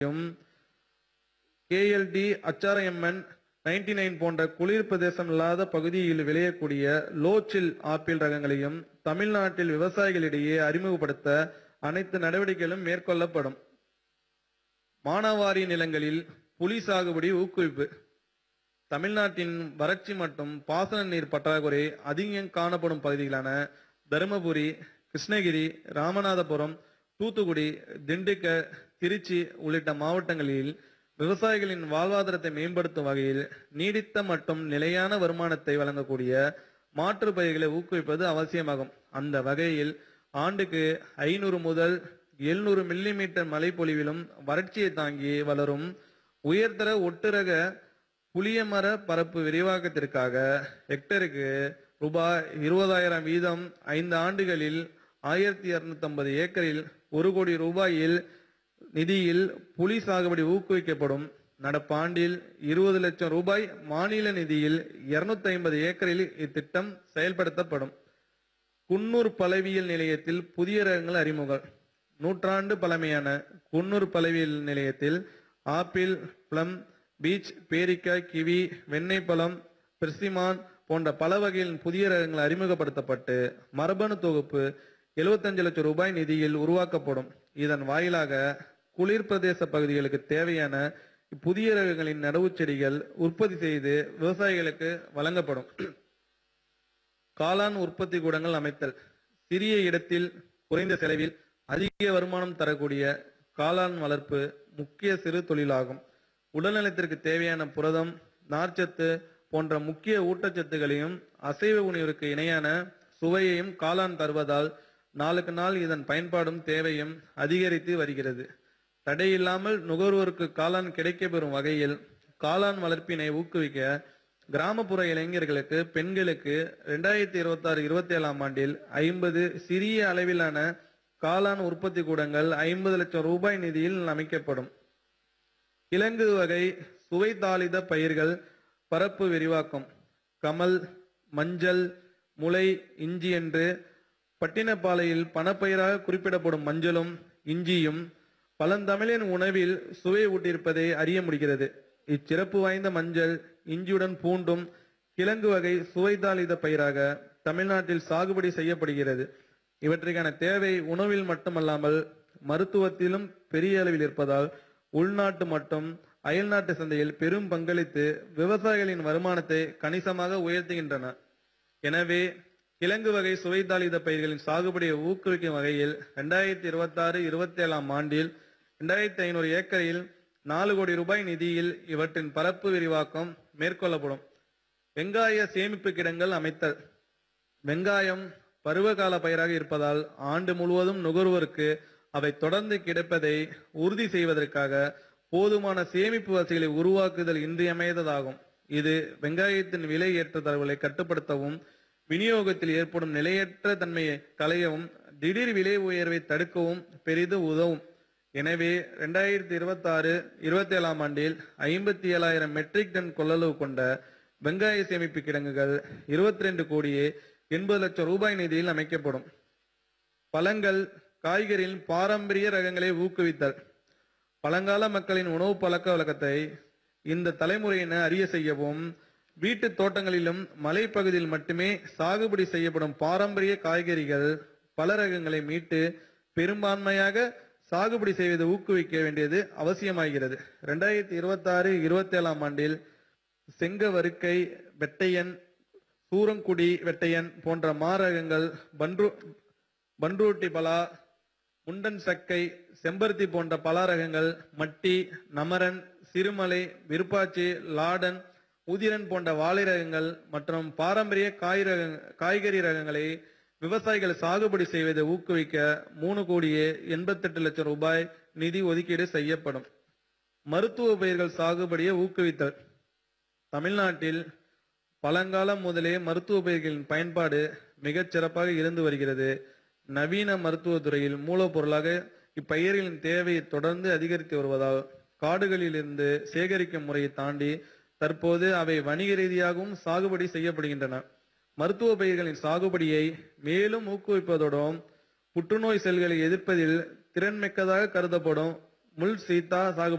யும் KLD அச்சாரையம்மன் ninety nine போன்ற குளிர் பிரதேசம் இல்லாத பகுதியில் விளையக்கூடிய லோச்சில் ஆப்பிள் ரகங்களையும் தமிழ்நாட்டில் விவசாயிகளிடையே அறிமுகப்படுத்த அனைத்து நடவடிக்கைகளும் மேற்கொள்ளப்படும் மானாவாரி நிலங்களில் புலி சாகுபடி ஊக்குவிப்பு தமிழ்நாட்டின் வறட்சி மற்றும் பாசன நீர் பற்றாக்குறை அதிகம் காணப்படும் பகுதிகளான தருமபுரி கிருஷ்ணகிரி ராமநாதபுரம் தூத்துக்குடி திண்டுக்கல் திருச்சி உள்ளிட்ட மாவட்டங்களில் விவசாயிகளின் வாழ்வாதாரத்தை மேம்படுத்தும் வகையில் நீடித்த மற்றும் நிலையான வருமானத்தை வழங்கக்கூடிய மாற்று பயிர்களை ஊக்குவிப்பது அவசியமாகும் அந்த வகையில் ஆண்டுக்கு ஐநூறு முதல் எழுநூறு மில்லிமீட்டர் மழைப்பொழிவிலும் வறட்சியை தாங்கி வளரும் உயர்தர ஒட்டுரக புளியமர பரப்பு விரிவாக்கத்திற்காக ஹெக்டருக்கு ரூபாய் இருபதாயிரம் வீதம் ஐந்து ஆண்டுகளில் ஆயிரத்தி இருநூத்தி ஏக்கரில் ஒரு கோடி ரூபாயில் நிதியில் புலி சாகுபடி ஊக்குவிக்கப்படும் நடப்பாண்டில் இருபது லட்சம் ரூபாய் மாநில நிதியில் இருநூத்தி ஐம்பது ஏக்கரில் இத்திட்டம் செயல்படுத்தப்படும் குன்னூர் பழவியல் நிலையத்தில் புதிய ரகங்கள் அறிமுகம் நூற்றாண்டு பழமையான குன்னூர் பழவியல் நிலையத்தில் ஆப்பிள் பிளம் பீச் பேரிக்காய் கிவி வெண்ணெய் பழம் பெர்சிமான் போன்ற பல வகையின் புதிய ரகங்கள் அறிமுகப்படுத்தப்பட்டு மரபணு தொகுப்பு 75 லட்சம் ரூபாய் நிதியில் உருவாக்கப்படும் இதன் வாயிலாக குளிர் பிரதேச பகுதிகளுக்கு தேவையான புதிய ரகங்களின் நடவு செடிகள் உற்பத்தி செய்து விவசாயிகளுக்கு வழங்கப்படும் காளான் உற்பத்தி கூடங்கள் அமைத்தல் சிறிய இடத்தில் குறைந்த செலவில் அதிக வருமானம் தரக்கூடிய காளான் வளர்ப்பு முக்கிய சிறு தொழிலாகும் உடல்நலத்திற்கு தேவையான புரதம் நார்ச்சத்து போன்ற முக்கிய ஊட்டச்சத்துகளையும் அசைவ உணவிற்கு இணையான சுவையையும் காளான் தருவதால் நாளுக்கு நாள் இதன் பயன்பாடும் தேவையும் அதிகரித்து வருகிறது தடையில்லாமல் நுகர்வோருக்கு காளான் கிடைக்கப்பெறும் வகையில் காளான் வளர்ப்பினை ஊக்குவிக்க கிராமப்புற இளைஞர்களுக்கு பெண்களுக்கு ரெண்டாயிரத்தி இருபத்தி ஆறு இருபத்தி ஏழாம் ஆண்டில் ஐம்பது சிறிய அளவிலான காளான் உற்பத்தி கூடங்கள் ஐம்பது லட்சம் ரூபாய் நிதியில் அமைக்கப்படும் கிழங்கு வகை சுவை தாளித பயிர்கள் பரப்பு விரிவாக்கம் கமல் மஞ்சள் முளை இஞ்சி என்று பட்டினப்பாலையில் பணப்பயிராக குறிப்பிடப்படும் மஞ்சளும் இஞ்சியும் பழந்தமிழின் உணவில் சுவை ஊட்டியிருப்பதை அறிய முடிகிறது இச்சிறப்பு வாய்ந்த மஞ்சள் இஞ்சியுடன் பூண்டும் கிழங்கு வகை சுவைதாளித பயிராக தமிழ்நாட்டில் சாகுபடி செய்யப்படுகிறது இவற்றுக்கான தேவை உணவில் மட்டுமல்லாமல் மருத்துவத்திலும் பெரிய அளவில் இருப்பதால் உள்நாட்டு மற்றும் அயல்நாட்டு சந்தையில் பெரும் பங்களித்து விவசாயிகளின் வருமானத்தை கணிசமாக உயர்த்துகின்றன எனவே கிழங்கு வகை சுவைதாளித பயிர்களின் சாகுபடியை ஊக்குவிக்கும் வகையில் ரெண்டாயிரத்தி இருபத்தி ஆறு இருபத்தி ஏழாம் ஆண்டில் ரெண்டாயிரத்தி ஐநூறு ஏக்கரில் நாலு கோடி ரூபாய் நிதியில் இவற்றின் பரப்பு விரிவாக்கம் மேற்கொள்ளப்படும் வெங்காய சேமிப்பு கிடங்கள் அமைத்தல் வெங்காயம் பருவகால பயிராக இருப்பதால் ஆண்டு முழுவதும் நுகர்வோருக்கு அவை தொடர்ந்து கிடைப்பதை உறுதி செய்வதற்காக போதுமான சேமிப்பு வசதிகளை உருவாக்குதல் இன்றியமையாததாகும் இது வெங்காயத்தின் விலை ஏற்றத்தாழ்வுகளை கட்டுப்படுத்தவும் விநியோகத்தில் ஏற்படும் நிலையற்ற தன்மையை களையவும் திடீர் விலை உயர்வை தடுக்கவும் பெரிதும் உதவும் எனவே ரெண்டாயிரத்தி இருபத்தி ஆறு இருபத்தி ஏழாம் ஆண்டில் ஐம்பத்தி ஏழாயிரம் மெட்ரிக் டன் கொள்ளளவு கொண்ட வெங்காய சேமிப்பு கிடங்குகள் இருபத்தி ரெண்டு கோடியே எண்பது லட்சம் ரூபாய் நிதியில் அமைக்கப்படும் பழங்கள் காய்கறியின் பாரம்பரிய ரகங்களை ஊக்குவித்தல் பழங்கால மக்களின் உணவு பழக்க வழக்கத்தை இந்த தலைமுறையினர் அறிய செய்யவும் வீட்டு தோட்டங்களிலும் மலைப்பகுதியில் மட்டுமே சாகுபடி செய்யப்படும் பாரம்பரிய காய்கறிகள் பல ரகங்களை மீட்டு பெரும்பான்மையாக சாகுபடி செய்வதை ஊக்குவிக்க வேண்டியது அவசியமாகிறது ரெண்டாயிரத்தி இருபத்தி ஆறு இருபத்தி ஏழாம் ஆண்டில் செங்கவருக்கை வெட்டையன் சூரங்குடி வெட்டையன் போன்ற மாரகங்கள் பன்ரு பன்ருட்டி பலா முண்டன் சக்கை செம்பருத்தி போன்ற பல ரகங்கள் மட்டி நமரன் சிறுமலை விருப்பாச்சி லாடன் உதிரன் போன்ற வாழை ரகங்கள் மற்றும் பாரம்பரிய காய் ரக காய்கறி ரகங்களை விவசாயிகள் சாகுபடி செய்வதை ஊக்குவிக்க மூணு கோடியே எண்பத்தெட்டு லட்சம் ரூபாய் நிதி ஒதுக்கீடு செய்யப்படும் மருத்துவ பயிர்கள் சாகுபடியை ஊக்குவித்தல் தமிழ்நாட்டில் பழங்காலம் முதலே மருத்துவ பயிர்களின் பயன்பாடு மிகச் சிறப்பாக இருந்து வருகிறது நவீன மருத்துவத் துறையில் மூலப்பொருளாக இப்பயிர்களின் தேவை தொடர்ந்து அதிகரித்து வருவதால் காடுகளிலிருந்து சேகரிக்கும் முறையை தாண்டி தற்போது அவை வணிக ரீதியாகவும் சாகுபடி செய்யப்படுகின்றன மருத்துவ பயிர்களின் சாகுபடியை மேலும் ஊக்குவிப்பதோடும் புற்றுநோய் செல்களை எதிர்ப்பதில் திறன்மிக்கதாக கருதப்படும் முள் சீத்தா சாகுபடி